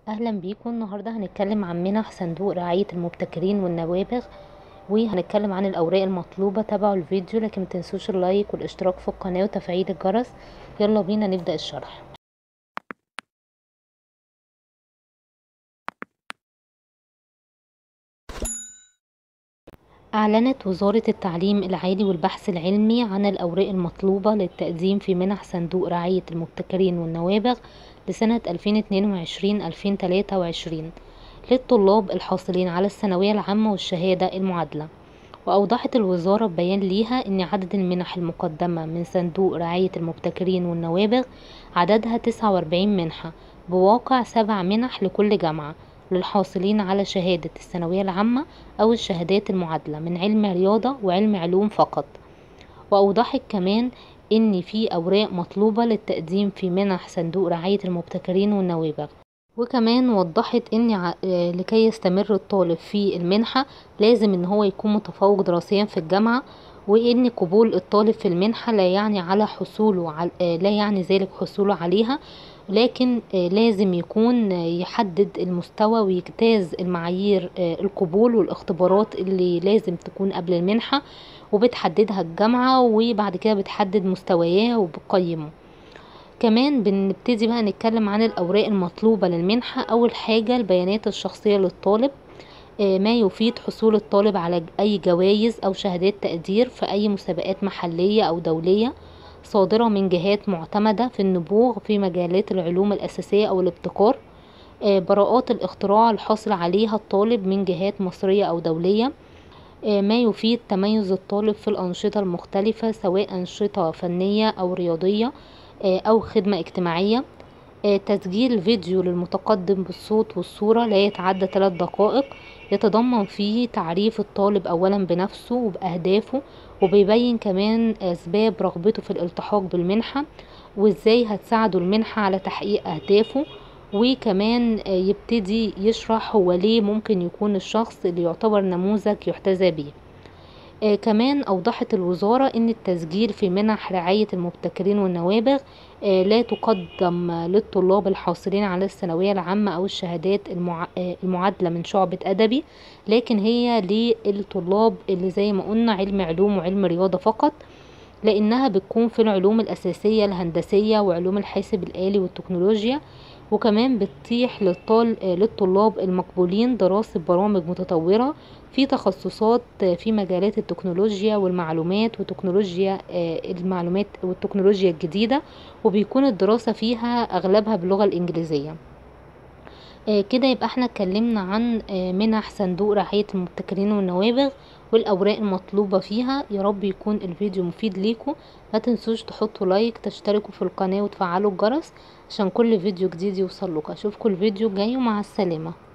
اهلا بيكم النهارده هنتكلم عن منح صندوق رعاية المبتكرين والنوابغ وهنتكلم عن الاوراق المطلوبة تابعوا الفيديو لكن متنسوش اللايك والاشتراك في القناة وتفعيل الجرس يلا بينا نبدأ الشرح أعلنت وزارة التعليم العالي والبحث العلمي عن الأوراق المطلوبة للتقديم في منح صندوق رعاية المبتكرين والنوابغ لسنة 2022-2023 للطلاب الحاصلين على الثانوية العامة والشهادة المعادلة وأوضحت الوزارة ببيان ليها أن عدد المنح المقدمة من صندوق رعاية المبتكرين والنوابغ عددها 49 منحة بواقع سبع منح لكل جامعة للحاصلين على شهادة الثانوية العامة أو الشهادات المعادلة من علم رياضة وعلم علوم فقط وأوضحت كمان إن في أوراق مطلوبة للتقديم في منح صندوق رعاية المبتكرين والنوابغ وكمان وضحت ان لكي يستمر الطالب في المنحة لازم ان هو يكون متفوق دراسيا في الجامعة وان قبول الطالب في المنحة لا يعني على حصوله على لا يعني ذلك حصوله عليها لكن لازم يكون يحدد المستوى ويجتاز المعايير القبول والاختبارات اللي لازم تكون قبل المنحة وبتحددها الجامعة وبعد كده بتحدد مستوياه وبتقيمه كمان بنبتدي بقى نتكلم عن الأوراق المطلوبة للمنحة أول حاجة البيانات الشخصية للطالب ما يفيد حصول الطالب على أي جوائز أو شهادات تقدير في أي مسابقات محلية أو دولية صادرة من جهات معتمدة في النبوغ في مجالات العلوم الأساسية أو الابتكار براءات الاختراع الحاصل عليها الطالب من جهات مصرية أو دولية ما يفيد تميز الطالب في الأنشطة المختلفة سواء أنشطة فنية أو رياضية أو خدمة اجتماعية تسجيل فيديو للمتقدم بالصوت والصورة لا يتعدى ثلاث دقائق يتضمن فيه تعريف الطالب أولا بنفسه وبأهدافه وبيبين كمان أسباب رغبته في الالتحاق بالمنحة وإزاي هتساعده المنحة على تحقيق أهدافه وكمان يبتدي يشرح هو ليه ممكن يكون الشخص اللي يعتبر نموذج يحتذى به آه كمان أوضحت الوزارة أن التسجيل في منح رعاية المبتكرين والنوابغ آه لا تقدم للطلاب الحاصلين على الثانوية العامة أو الشهادات المع... آه المعادلة من شعبة أدبي لكن هي للطلاب اللي زي ما قلنا علم علوم وعلم رياضة فقط لأنها بتكون في العلوم الأساسية الهندسية وعلوم الحاسب الآلي والتكنولوجيا وكمان بتتيح للطال... للطلاب المقبولين دراسة برامج متطورة في تخصصات في مجالات التكنولوجيا والمعلومات وتكنولوجيا المعلومات والتكنولوجيا الجديدة وبيكون الدراسة فيها أغلبها باللغة الإنجليزية كده يبقى احنا اتكلمنا عن منح صندوق رعاية المبتكرين والنوابغ والأوراق المطلوبة فيها يا رب يكون الفيديو مفيد ليكم ما تنسوش تحطوا لايك تشتركوا في القناة وتفعلوا الجرس عشان كل فيديو جديد يوصل لكم اشوفكم الفيديو الجاي ومع السلامة